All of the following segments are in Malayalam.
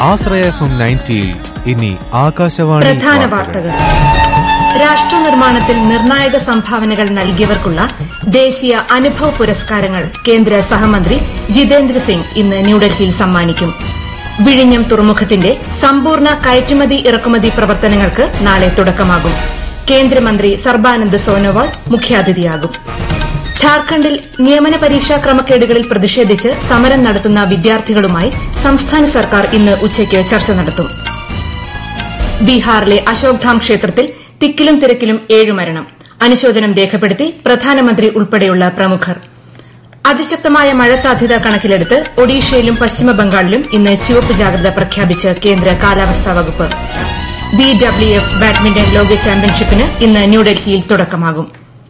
ആശ്രയ എഫ് എം നയൻറ്റിയിൽ ഇനി ആകാശവാണി പ്രധാന വാർത്തകൾ. വാർത്തകൾ രാഷ്ട്ര നിർമ്മാണത്തിൽ നിർണായക സംഭാവനകൾ നൽകിയവർക്കുള്ള ദേശീയ അനുഭവ് പുരസ്കാരങ്ങൾ കേന്ദ്ര സഹമന്ത്രി ജിതേന്ദ്ര സിംഗ് ഇന്ന് ന്യൂഡൽഹിയിൽ സമ്മാനിക്കും വിഴിഞ്ഞം തുറമുഖത്തിന്റെ സമ്പൂർണ്ണ കയറ്റുമതി ഇറക്കുമതി പ്രവർത്തനങ്ങൾക്ക് നാളെ തുടക്കമാകും കേന്ദ്രമന്ത്രി സർബാനന്ദ് സോനോവാൾ മുഖ്യാതിഥിയാകും ഝാർഖണ്ഡിൽ നിയമന പരീക്ഷാ ക്രമക്കേടുകളിൽ പ്രതിഷേധിച്ച് സമരം നടത്തുന്ന വിദ്യാർത്ഥികളുമായി സംസ്ഥാന സർക്കാർ ഇന്ന് ഉച്ചയ്ക്ക് ചർച്ച നടത്തും ബീഹാറിലെ അശോക്ധാം ക്ഷേത്രത്തിൽ തിക്കിലും തിരക്കിലും ഏഴു മരണം അനുശോചനം രേഖപ്പെടുത്തി പ്രധാനമന്ത്രി ഉൾപ്പെടെയുള്ള പ്രമുഖർ അതിശക്തമായ മഴ സാധ്യത കണക്കിലെടുത്ത് ഒഡീഷയിലും പശ്ചിമബംഗാളിലും ഇന്ന് ചുവപ്പ് ജാഗ്രത പ്രഖ്യാപിച്ച് കേന്ദ്ര കാലാവസ്ഥാ വകുപ്പ് ബി ഡബ്ല്യു എഫ് ബാഡ്മിന്റൺ ലോക ചാമ്പ്യൻഷിപ്പിന് ഇന്ന് ന്യൂഡൽഹിയിൽ തുടക്കമാകും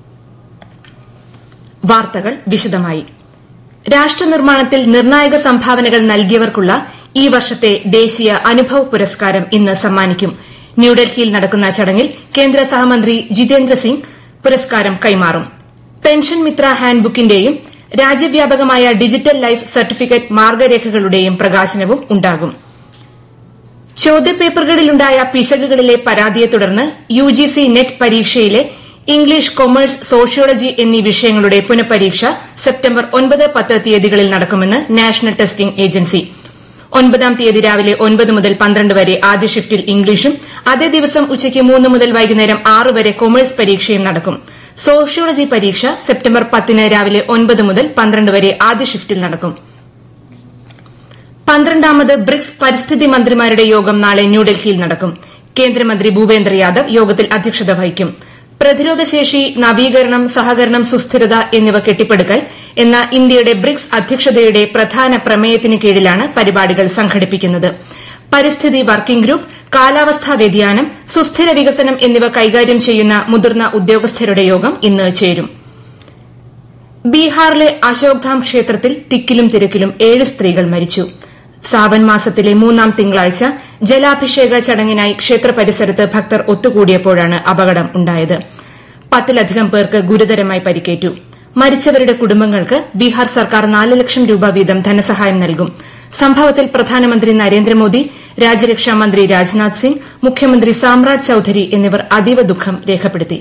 വാർത്തകൾ വിശദമായി രാഷ്ട്ര നിർമ്മാണത്തിൽ നിർണായക സംഭാവനകൾ നൽകിയവർക്കുള്ള ഈ വർഷത്തെ ദേശീയ അനുഭവ് പുരസ്കാരം ഇന്ന് സമ്മാനിക്കും ന്യൂഡൽഹിയിൽ നടക്കുന്ന ചടങ്ങിൽ കേന്ദ്ര സഹമന്ത്രി ജിതേന്ദ്ര സിംഗ് പുരസ്കാരം കൈമാറും പെൻഷൻ മിത്ര ഹാൻഡ്ബുക്കിന്റെയും രാജ്യവ്യാപകമായ ഡിജിറ്റൽ ലൈഫ് സർട്ടിഫിക്കറ്റ് മാർഗരേഖകളുടെയും പ്രകാശനവും ഉണ്ടാകും ചോദ്യപേപ്പറുകളിലുണ്ടായ പിശകുകളിലെ പരാതിയെ തുടർന്ന് യുജിസി നെറ്റ് പരീക്ഷയിലെ ഇംഗ്ലീഷ് കൊമേഴ്സ് സോഷ്യോളജി എന്നീ വിഷയങ്ങളുടെ പുനഃപരീക്ഷ സെപ്റ്റംബർ ഒൻപത് പത്ത് തീയതികളിൽ നടക്കുമെന്ന് നാഷണൽ ടെസ്റ്റിംഗ് ഏജൻസി ഒൻപതാം തീയതി രാവിലെ ഒൻപത് മുതൽ പന്ത്രണ്ട് വരെ ആദ്യ ഷിഫ്റ്റിൽ ഇംഗ്ലീഷും അതേ ദിവസം ഉച്ചയ്ക്ക് മൂന്ന് മുതൽ വൈകുന്നേരം ആറ് വരെ കൊമേഴ്സ് പരീക്ഷയും നടക്കും സോഷ്യോളജി പരീക്ഷ സെപ്റ്റംബർ പത്തിന് രാവിലെ ഒൻപത് മുതൽ പന്ത്രണ്ട് വരെ ആദ്യ ഷിഫ്റ്റിൽ നടക്കും പന്ത്രണ്ടാമത് ബ്രിക്സ് പരിസ്ഥിതി മന്ത്രിമാരുടെ യോഗം നാളെ ന്യൂഡൽഹിയിൽ നടക്കും കേന്ദ്രമന്ത്രി ഭൂപേന്ദ്ര യാദവ് യോഗത്തിൽ അധ്യക്ഷത വഹിക്കും പ്രതിരോധശേഷി നവീകരണം സഹകരണം സുസ്ഥിരത എന്നിവ കെട്ടിപ്പടുക്കൽ എന്ന ഇന്ത്യയുടെ ബ്രിക്സ് അധ്യക്ഷതയുടെ പ്രധാന പ്രമേയത്തിന് കീഴിലാണ് പരിപാടികൾ സംഘടിപ്പിക്കുന്നത് പരിസ്ഥിതി വർക്കിംഗ് ഗ്രൂപ്പ് കാലാവസ്ഥാ വ്യതിയാനം സുസ്ഥിര വികസനം എന്നിവ കൈകാര്യം ചെയ്യുന്ന മുതിർന്ന ഉദ്യോഗസ്ഥരുടെ യോഗം ഇന്ന് ചേരും ബീഹാറിലെ അശോക്ധാം ക്ഷേത്രത്തിൽ തിക്കിലും തിരക്കിലും ഏഴ് സ്ത്രീകൾ മരിച്ചു സാവൻ മാസത്തിലെ മൂന്നാം തിങ്കളാഴ്ച ജലാഭിഷേക ചടങ്ങിനായി ക്ഷേത്ര പരിസരത്ത് ഭക്തർ ഒത്തുകൂടിയപ്പോഴാണ് അപകടം ഉണ്ടായത് പത്തിലധികം പേർക്ക് ഗുരുതരമായി പരിക്കേറ്റു മരിച്ചവരുടെ കുടുംബങ്ങൾക്ക് ബീഹാർ സർക്കാർ നാല് ലക്ഷം രൂപ വീതം ധനസഹായം നൽകും സംഭവത്തിൽ പ്രധാനമന്ത്രി നരേന്ദ്രമോദി രാജ്യരക്ഷാ മന്ത്രി രാജ്നാഥ് സിംഗ് മുഖ്യമന്ത്രി സാമ്രാജ് ചൌധരി എന്നിവർ അതീവ ദുഃഖം രേഖപ്പെടുത്തി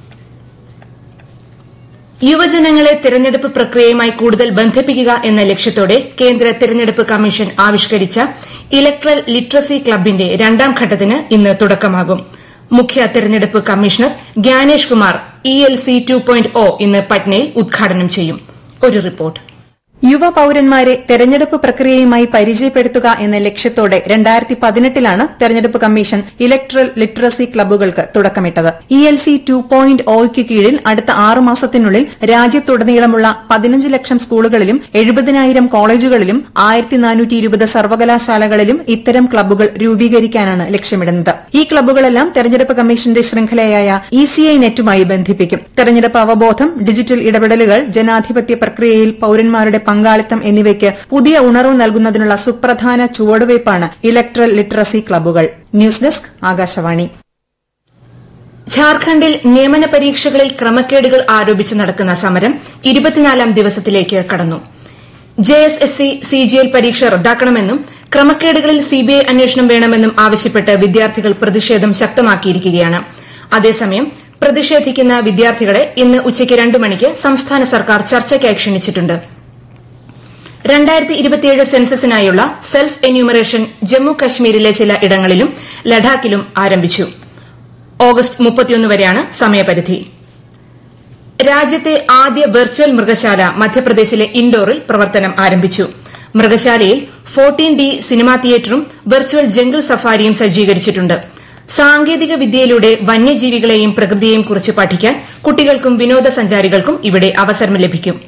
യുവജനങ്ങളെ തെരഞ്ഞെടുപ്പ് പ്രക്രിയയുമായി കൂടുതൽ ബന്ധിപ്പിക്കുക എന്ന ലക്ഷ്യത്തോടെ കേന്ദ്ര തെരഞ്ഞെടുപ്പ് കമ്മീഷൻ ആവിഷ്കരിച്ച ഇലക്ട്രൽ ലിറ്ററസി ക്ലബിന്റെ രണ്ടാം ഘട്ടത്തിന് ഇന്ന് തുടക്കമാകും മുഖ്യ തെരഞ്ഞെടുപ്പ് commissioner Gyanesh Kumar E L C two point O ഇന്ന് പട്നയിൽ ഉദ്ഘാടനം ചെയ്യും ഒരു റിപ്പോർട്ട് യുവ പൌരന്മാരെ തെരഞ്ഞെടുപ്പ് പ്രക്രിയയുമായി പരിചയപ്പെടുത്തുക എന്ന ലക്ഷ്യത്തോടെ രണ്ടായിരത്തി പതിനെട്ടിലാണ് തെരഞ്ഞെടുപ്പ് കമ്മീഷൻ ഇലക്ട്രൽ ലിറ്ററസി ക്ലബ്ബുകൾക്ക് തുടക്കമിട്ടത് E L C two point ഒയ്ക്ക് കീഴിൽ അടുത്ത ആറ് മാസത്തിനുള്ളിൽ രാജ്യത്തുടനീളമുള്ള പതിനഞ്ച് ലക്ഷം സ്കൂളുകളിലും എഴുപതിനായിരം കോളേജുകളിലും ആയിരത്തി നാനൂറ്റി ഇരുപത് സർവകലാശാലകളിലും ഇത്തരം ക്ലബ്ബുകൾ രൂപീകരിക്കാനാണ് ലക്ഷ്യമിടുന്നത് ഈ ക്ലബ്ബുകളെല്ലാം തെരഞ്ഞെടുപ്പ് കമ്മീഷന്റെ ശൃംഖലയായ ഇ സി ഐ നെറ്റുമായി ബന്ധിപ്പിക്കും തെരഞ്ഞെടുപ്പ് അവബോധം ഡിജിറ്റൽ ഇടപെടലുകൾ ജനാധിപത്യ പ്രക്രിയയിൽ പൌരന്മാരുടെ പങ്കാളിത്തം എന്നിവയ്ക്ക് പുതിയ ഉണർവ് നൽകുന്നതിനുള്ള സുപ്രധാന ചുവടുവയ്പ്പാണ് ഇലക്ട്രൽ ലിറ്ററസി ക്ലബ്ബുകൾ ന്യൂസ് ഡെസ്ക് ആകാശവാണി ഝാർഖണ്ഡിൽ നിയമന പരീക്ഷകളിൽ ക്രമക്കേടുകൾ ആരോപിച്ച് നടക്കുന്ന സമരം ഇരുപത്തിനാലാം ദിവസത്തിലേക്ക് കടന്നു J S S C C G L പരീക്ഷ റദ്ദാക്കണമെന്നും ക്രമക്കേടുകളിൽ സിബിഐ അന്വേഷണം വേണമെന്നും ആവശ്യപ്പെട്ട് വിദ്യാർത്ഥികൾ പ്രതിഷേധം ശക്തമാക്കിയിരിക്കുകയാണ് അതേസമയം പ്രതിഷേധിക്കുന്ന വിദ്യാർത്ഥികളെ ഇന്ന് ഉച്ചയ്ക്ക് രണ്ട് മണിക്ക് സംസ്ഥാന സർക്കാർ ചർച്ചയ്ക്കായി ക്ഷണിച്ചിട്ടുണ്ട് രണ്ടായിരത്തി ഇരുപത്തിയേഴ് സെൻസസിനായുള്ള സെൽഫ് എന്യൂമറേഷൻ ജമ്മു കശ്മീരിലെ ചില ഇടങ്ങളിലും ലഡാക്കിലും ആരംഭിച്ചു ഓഗസ്റ്റ് മുപ്പത്തിയൊന്ന് വരെയാണ് സമയപരിധി രാജ്യത്തെ ആദ്യ വെർച്വൽ മൃഗശാല മധ്യപ്രദേശിലെ ഇൻഡോറിൽ പ്രവർത്തനം ആരംഭിച്ചു മൃഗശാലയിൽ ഫോർട്ടീൻ ഡി സിനിമാ തിയേറ്ററും വെർച്വൽ ജംഗിൾ സഫാരിയും സജ്ജീകരിച്ചിട്ടുണ്ട് സാങ്കേതിക വിദ്യയിലൂടെ വന്യജീവികളെയും പ്രകൃതിയെയും കുറിച്ച് പഠിക്കാൻ കുട്ടികൾക്കും വിനോദസഞ്ചാരികൾക്കും ഇവിടെ അവസരം ലഭിക്കും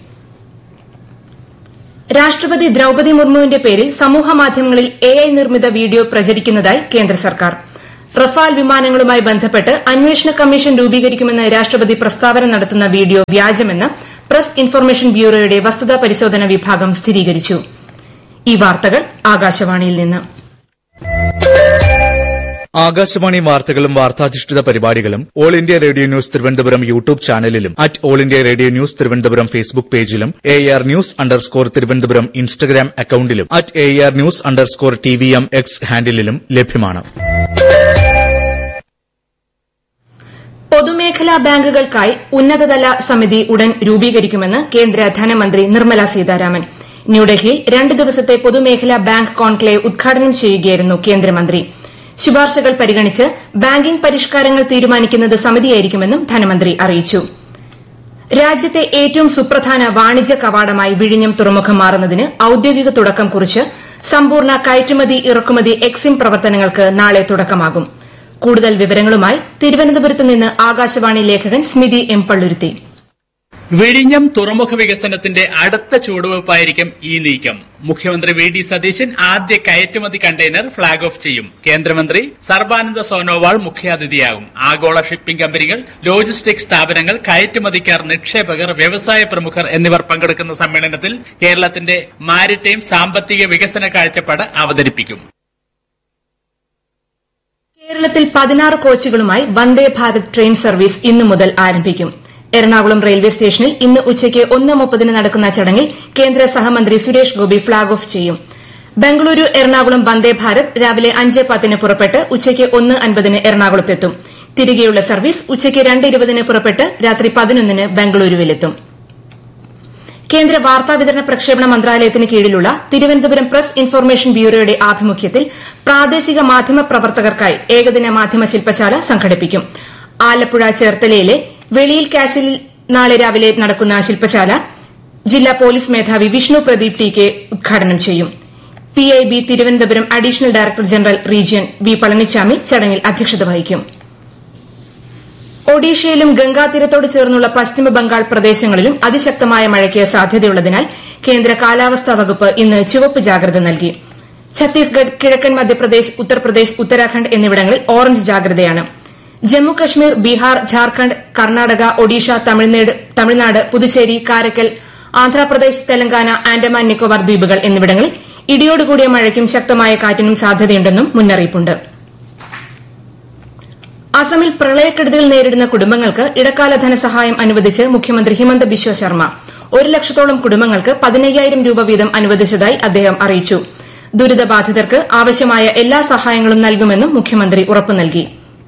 രാഷ്ട്രപതി ദ്രൌപതി മുർമുവിന്റെ പേരിൽ സമൂഹമാധ്യമങ്ങളിൽ എ ഐ നിർമ്മിത വീഡിയോ പ്രചരിക്കുന്നതായി കേന്ദ്ര സർക്കാർ റഫാൽ വിമാനങ്ങളുമായി ബന്ധപ്പെട്ട് അന്വേഷണ കമ്മീഷൻ രൂപീകരിക്കുമെന്ന് രാഷ്ട്രപതി പ്രസ്താവന നടത്തുന്ന വീഡിയോ വ്യാജമെന്ന് പ്രസ് ഇൻഫർമേഷൻ ബ്യൂറോയുടെ വസ്തുതാ പരിശോധന വിഭാഗം സ്ഥിരീകരിച്ചു ഈ വാർത്തകൾ ആകാശവാണിയിൽ നിന്ന് ആകാശവാണി വാർത്തകളും വാർത്താധിഷ്ഠിത പരിപാടികളും all India radio news Thiruvananthapuram YouTube ചാനലിലും at all India radio news Thiruvananthapuram Facebook പേജിലും A R news underscore Thiruvananthapuram Instagram അക്കൌണ്ടിലും at A R news underscore T V M X ഹാൻഡിലും ലഭ്യമാണ് പൊതുമേഖലാ ബാങ്കുകൾക്കായി ഉന്നതതല സമിതി ഉടൻ രൂപീകരിക്കുമെന്ന് കേന്ദ്ര ധനമന്ത്രി നിർമ്മല സീതാരാമൻ ന്യൂഡൽഹിയിൽ രണ്ട് ദിവസത്തെ പൊതുമേഖലാ ബാങ്ക് കോൺക്ലേവ് ഉദ്ഘാടനം ചെയ്യുകയായിരുന്നു കേന്ദ്രമന്ത്രി ശുപാർശകൾ പരിഗണിച്ച് ബാങ്കിംഗ് പരിഷ്കാരങ്ങൾ തീരുമാനിക്കുന്നത് സമിതിയായിരിക്കുമെന്നും ധനമന്ത്രി അറിയിച്ചു രാജ്യത്തെ ഏറ്റവും സുപ്രധാന വാണിജ്യ കവാടമായി വിഴിഞ്ഞം തുറമുഖം മാറുന്നതിന് ഔദ്യോഗിക തുടക്കം കുറിച്ച് സമ്പൂർണ്ണ കയറ്റുമതി ഇറക്കുമതി എക്സിം പ്രവർത്തനങ്ങൾക്ക് നാളെ തുടക്കമാകും കൂടുതൽ വിവരങ്ങളുമായി തിരുവനന്തപുരത്ത് നിന്ന് ആകാശവാണി ലേഖകൻ സ്മിതി എം പള്ളുരുത്തി വിഴിഞ്ഞം തുറമുഖ വികസനത്തിന്റെ അടുത്ത ചുവടുവയ്പായിരിക്കും ഈ നീക്കം മുഖ്യമന്ത്രി വി ഡി സതീശൻ ആദ്യ കയറ്റുമതി കണ്ടെയ്നർ ഫ്ളാഗ് ഓഫ് ചെയ്യും കേന്ദ്രമന്ത്രി സർബാനന്ദ സോനോവാൾ മുഖ്യാതിഥിയാകും ആഗോള ഷിപ്പിംഗ് കമ്പനികൾ ലോജിസ്റ്റിക് സ്ഥാപനങ്ങൾ കയറ്റുമതിക്കാർ നിക്ഷേപകർ വ്യവസായ പ്രമുഖർ എന്നിവർ പങ്കെടുക്കുന്ന സമ്മേളനത്തിൽ കേരളത്തിന്റെ മാരിടൈം സാമ്പത്തിക വികസന കാഴ്ചപ്പാട് അവതരിപ്പിക്കും കേരളത്തിൽ പതിനാറ് കോച്ചുകളുമായി വന്ദേ ഭാരത് ട്രെയിൻ സർവീസ് ഇന്നു മുതൽ ആരംഭിക്കും എറണാകുളം റെയിൽവേ സ്റ്റേഷനിൽ ഇന്ന് ഉച്ചയ്ക്ക് ഒന്ന് മുപ്പതിന് നടക്കുന്ന ചടങ്ങിൽ കേന്ദ്ര സഹമന്ത്രി സുരേഷ് ഗോപി ഫ്ളാഗ് ഓഫ് ചെയ്യും ബംഗളൂരു എറണാകുളം വന്ദേ ഭാരത് രാവിലെ അഞ്ച് പത്തിന് പുറപ്പെട്ട് ഉച്ചയ്ക്ക് ഒന്ന് അൻപതിന് എറണാകുളത്തെത്തും തിരികെയുള്ള സർവീസ് ഉച്ചയ്ക്ക് രണ്ട് ഇരുപതിന് പുറപ്പെട്ട് രാത്രി പതിനൊന്നിന് ബംഗളൂരുവിലെത്തും കേന്ദ്ര വാർത്താവിതരണ പ്രക്ഷേപണ മന്ത്രാലയത്തിന് കീഴിലുള്ള തിരുവനന്തപുരം പ്രസ് ഇൻഫർമേഷൻ ബ്യൂറോയുടെ ആഭിമുഖ്യത്തിൽ പ്രാദേശിക മാധ്യമ പ്രവർത്തകർക്കായി ഏകദിന മാധ്യമ ശില്പശാല സംഘടിപ്പിക്കും ആലപ്പുഴ ചേർത്തലയിലെ വെളിയിൽ കാസിലിൽ നാളെ രാവിലെ നടക്കുന്ന ശില്പശാല ജില്ലാ പോലീസ് മേധാവി വിഷ്ണു പ്രദീപ് ടി കെ ഉദ്ഘാടനം ചെയ്യും PIB Thiruvananthapuram additional director general region V Palanichami ചടങ്ങിൽ അധ്യക്ഷത വഹിക്കും ഒഡീഷയിലും ഗംഗാതീരത്തോട് ചേർന്നുള്ള പശ്ചിമ ബംഗാൾ പ്രദേശങ്ങളിലും അതിശക്തമായ മഴയ്ക്ക് സാധ്യതയുള്ളതിനാൽ കേന്ദ്ര കാലാവസ്ഥാ വകുപ്പ് ഇന്ന് ചുവപ്പ് ജാഗ്രത നൽകി ഛത്തീസ്ഗഡ് കിഴക്കൻ മധ്യപ്രദേശ് ഉത്തർപ്രദേശ് ഉത്തരാഖണ്ഡ് എന്നിവിടങ്ങളിൽ ഓറഞ്ച് ജാഗ്രതയാണ് ജമ്മു കശ്മീർ ബീഹാർ ഝാർഖണ്ഡ് കർണാടക ഒഡീഷ തമിഴ്നാട് പുതുച്ചേരി കാരക്കൽ ആന്ധ്രാപ്രദേശ് തെലങ്കാന ആൻഡമാൻ നിക്കോബാർ ദ്വീപുകൾ എന്നിവിടങ്ങളിൽ ഇടിയോടുകൂടിയ മഴയ്ക്കും ശക്തമായ കാറ്റിനും സാധ്യതയുണ്ടെന്നും മുന്നറിയിപ്പുണ്ട് അസമിൽ പ്രളയക്കെടുതികൾ നേരിടുന്ന കുടുംബങ്ങൾക്ക് ഇടക്കാല ധനസഹായം അനുവദിച്ച് മുഖ്യമന്ത്രി ഹിമന്ത ബിശ്വ ശർമ്മ ഒരു ലക്ഷത്തോളം കുടുംബങ്ങൾക്ക് പതിനയ്യായിരം രൂപ വീതം അനുവദിച്ചതായി അദ്ദേഹം അറിയിച്ചു ദുരിതബാധിതർക്ക് ആവശ്യമായ എല്ലാ സഹായങ്ങളും നൽകുമെന്നും മുഖ്യമന്ത്രി ഉറപ്പു നൽകി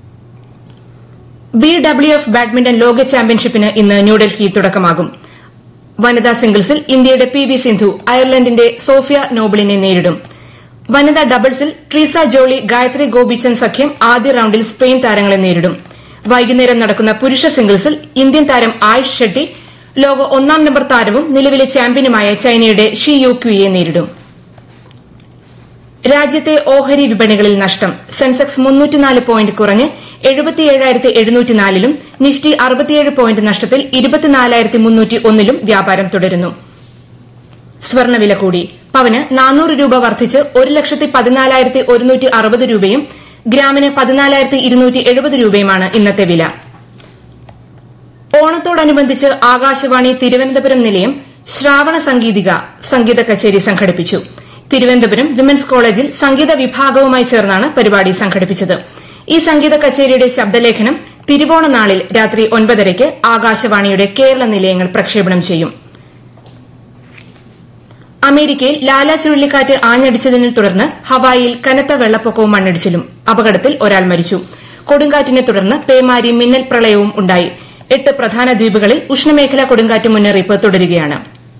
ബി ഡബ്ല്യു എഫ് ബാഡ്മിന്റൺ ലോക ചാമ്പ്യൻഷിപ്പിന് ഇന്ന് ന്യൂഡൽഹിയിൽ തുടക്കമാകും വനിതാ സിംഗിൾസിൽ ഇന്ത്യയുടെ പി വി സിന്ധു അയർലൻഡിന്റെ സോഫിയ നോബിളിനെ നേരിടും വനിതാ ഡബിൾസിൽ ട്രീസ ജോളി ഗായത്രി ഗോപിചന്ദ് സഖ്യം ആദ്യ റൌണ്ടിൽ സ്പെയിൻ താരങ്ങളെ നേരിടും വൈകുന്നേരം നടക്കുന്ന പുരുഷ സിംഗിൾസിൽ ഇന്ത്യൻ താരം ആയുഷ് ഷെട്ടി ലോക ഒന്നാം നമ്പർ താരവും നിലവിലെ ചാമ്പ്യനുമായ ചൈനയുടെ ഷി യു ക്യുയെ നേരിടും രാജ്യത്തെ ഓഹരി വിപണികളിൽ നഷ്ടം സെൻസെക്സ് മുന്നൂറ്റിനാല് പോയിന്റ് കുറഞ്ഞ് എഴുപത്തിയേഴായിരത്തി എഴുന്നൂറ്റിനാലിലും നിഫ്റ്റി അറുപത്തിയേഴ് പോയിന്റ് നഷ്ടത്തിൽ ഇരുപത്തിനാലായിരത്തി മുന്നൂറ്റി ഒന്നിലും വ്യാപാരം തുടരുന്നു സ്വർണ്ണവില കൂടി പവന് നാനൂറ് രൂപ വർദ്ധിച്ച് ഒരു ലക്ഷത്തി പതിനാലായിരത്തി ഒരുന്നൂറ്റി അറുപത് രൂപയും ഗ്രാമിന് പതിനാലായിരത്തി ഇരുന്നൂറ്റി എഴുപത് രൂപയുമാണ് ഇന്നത്തെ വില ഓണത്തോടനുബന്ധിച്ച് ആകാശവാണി തിരുവനന്തപുരം നിലയം ശ്രാവണ സംഗീതിക സംഗീത കച്ചേരി സംഘടിപ്പിച്ചു തിരുവനന്തപുരം വിമൻസ് കോളേജിൽ സംഗീത വിഭാഗവുമായി ചേർന്നാണ് പരിപാടി സംഘടിപ്പിച്ചത് ഈ സംഗീത കച്ചേരിയുടെ ശബ്ദലേഖനം തിരുവോണ നാളിൽ രാത്രി ഒൻപതരയ്ക്ക് ആകാശവാണിയുടെ കേരള നിലയങ്ങൾ പ്രക്ഷേപണം ചെയ്യും അമേരിക്കയിൽ ലാല ചുഴലിക്കാറ്റ് ആഞ്ഞടിച്ചതിനെ തുടർന്ന് ഹവായിയിൽ കനത്ത വെള്ളപ്പൊക്കവും മണ്ണിടിച്ചിലും അപകടത്തിൽ ഒരാൾ മരിച്ചു കൊടുങ്കാറ്റിനെ തുടർന്ന് പേമാരി മിന്നൽ പ്രളയവും ഉണ്ടായി എട്ട് പ്രധാന ദ്വീപുകളിൽ ഉഷ്ണമേഖലാ കൊടുങ്കാറ്റ് മുന്നറിയിപ്പ് തുടരുകയാണ്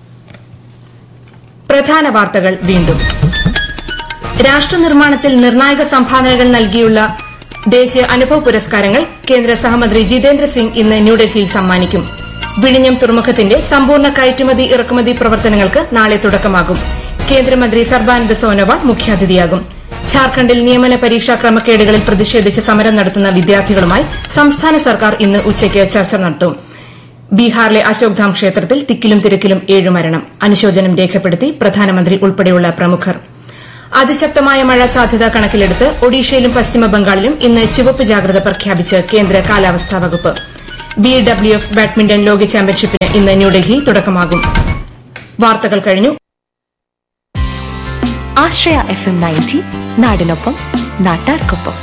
പ്രധാന വാർത്തകൾ വീണ്ടും രാഷ്ട്രനിർമ്മാണത്തിൽ നിർണായക സംഭാവനകൾ നൽകിയുള്ള ദേശീയ അനുഭവ പുരസ്കാരങ്ങൾ കേന്ദ്ര സഹമന്ത്രി ജിതേന്ദ്ര സിംഗ് ഇന്ന് ന്യൂഡൽഹിയിൽ സമ്മാനിക്കും വിഴിഞ്ഞം തുറമുഖത്തിന്റെ സമ്പൂർണ്ണ കയറ്റുമതി ഇറക്കുമതി പ്രവർത്തനങ്ങൾക്ക് നാളെ തുടക്കമാകും കേന്ദ്രമന്ത്രി സർബാനന്ദ സോനോവാൾ മുഖ്യാതിഥിയാകും ഝാർഖണ്ഡിൽ നിയമന പരീക്ഷാ ക്രമക്കേടുകളിൽ പ്രതിഷേധിച്ച് സമരം നടത്തുന്ന വിദ്യാർത്ഥികളുമായി സംസ്ഥാന സർക്കാർ ഇന്ന് ഉച്ചയ്ക്ക് ചർച്ച നടത്തും ബീഹാറിലെ അശോക്ധാം ക്ഷേത്രത്തിൽ തിക്കിലും തിരക്കിലും ഏഴു മരണം അനുശോചനം രേഖപ്പെടുത്തി പ്രധാനമന്ത്രി ഉൾപ്പെടെയുള്ള പ്രമുഖർ അതിശക്തമായ മഴ സാധ്യത കണക്കിലെടുത്ത് ഒഡീഷയിലും പശ്ചിമ ബംഗാളിലും ഇന്ന് ചുവപ്പ് ജാഗ്രത പ്രഖ്യാപിച്ച് കേന്ദ്ര കാലാവസ്ഥാ വകുപ്പ് ബി ഡബ്ല്യു എഫ് ബാഡ്മിന്റൺ ലോക ചാമ്പ്യൻഷിപ്പിന് ഇന്ന് ന്യൂഡൽഹിയിൽ തുടക്കമാകും വാർത്തകൾ കഴിഞ്ഞു ആശ്രയ എഫ് എം നയൻറ്റി നാടിനൊപ്പം നാട്ടാർക്കൊപ്പം